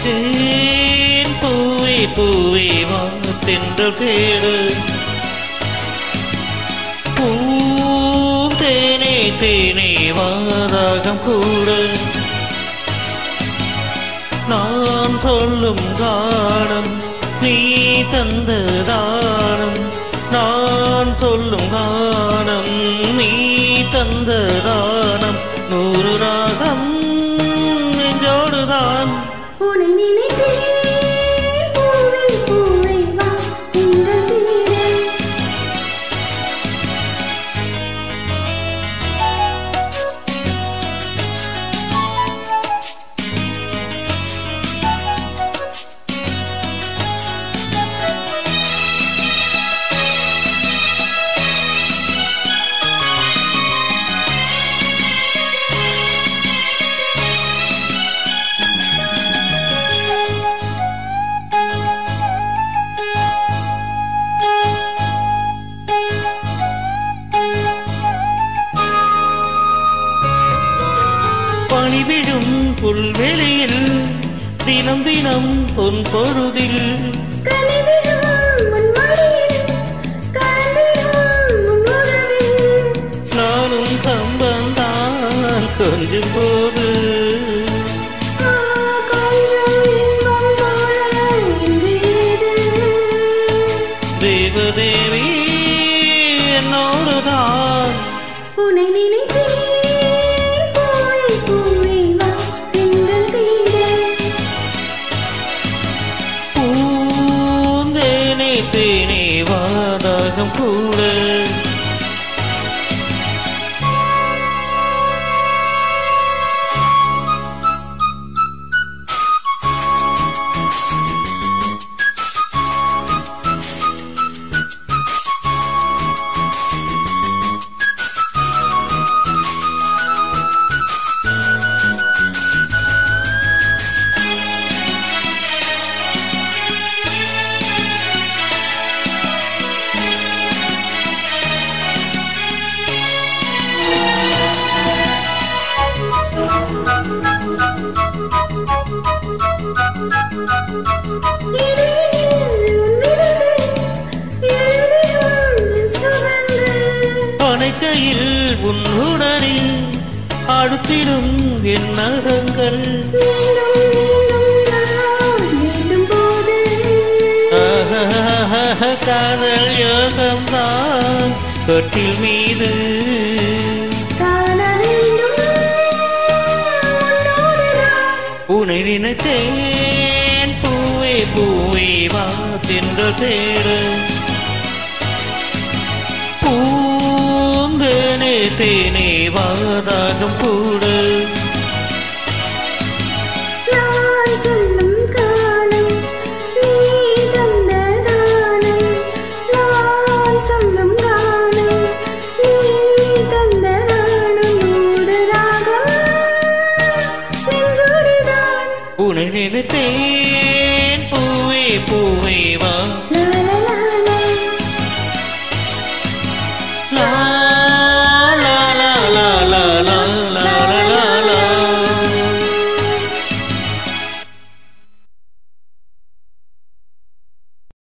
நினைத்தேன் பூவே பூவே வா தென்றல் தேடு பூந்தேனே தேனே வாராகம் கூட நான் சொல்லும் கானம் நீ தந்த தானம் நான் சொல்லும் கானம் நீ தந்த தானம் நூறு ராகம் நெஞ்சோடுதான் உன்னை நினைத்தேன் பூவே பூவே வா தென்றல் தேடு பணிவிடும் புல்வெளியில் தினம் தினம் பொன் பொழுதில் கனிவிடும் உன் மடியில் கலந்திடும் உன் உறவில் நானும் சம்பந்தான் கொஞ்சம் போது ஆ, கொஞ்சம் இன்பம் போல இன்று ஏது? தேவதேவி என்னோடுதான் உன்னை நினைத்தேன் பூவே பூவே வா தென்றல் தேடு பூந்தேனே தேனே வாதாகம் கூட அணைக்கையில் உன்னுடனில் அடுத்திடும் என் நகங்கள் ஆஹா, காதல் யோகம்தான் தொட்டில் மீது உனை நினைத்தேன் பூவே பூவே வா சென்ற தேடு பூந்தேனே தேனே வாதாகம் கூடு உனை நினைத்தேன் பூவே பூவே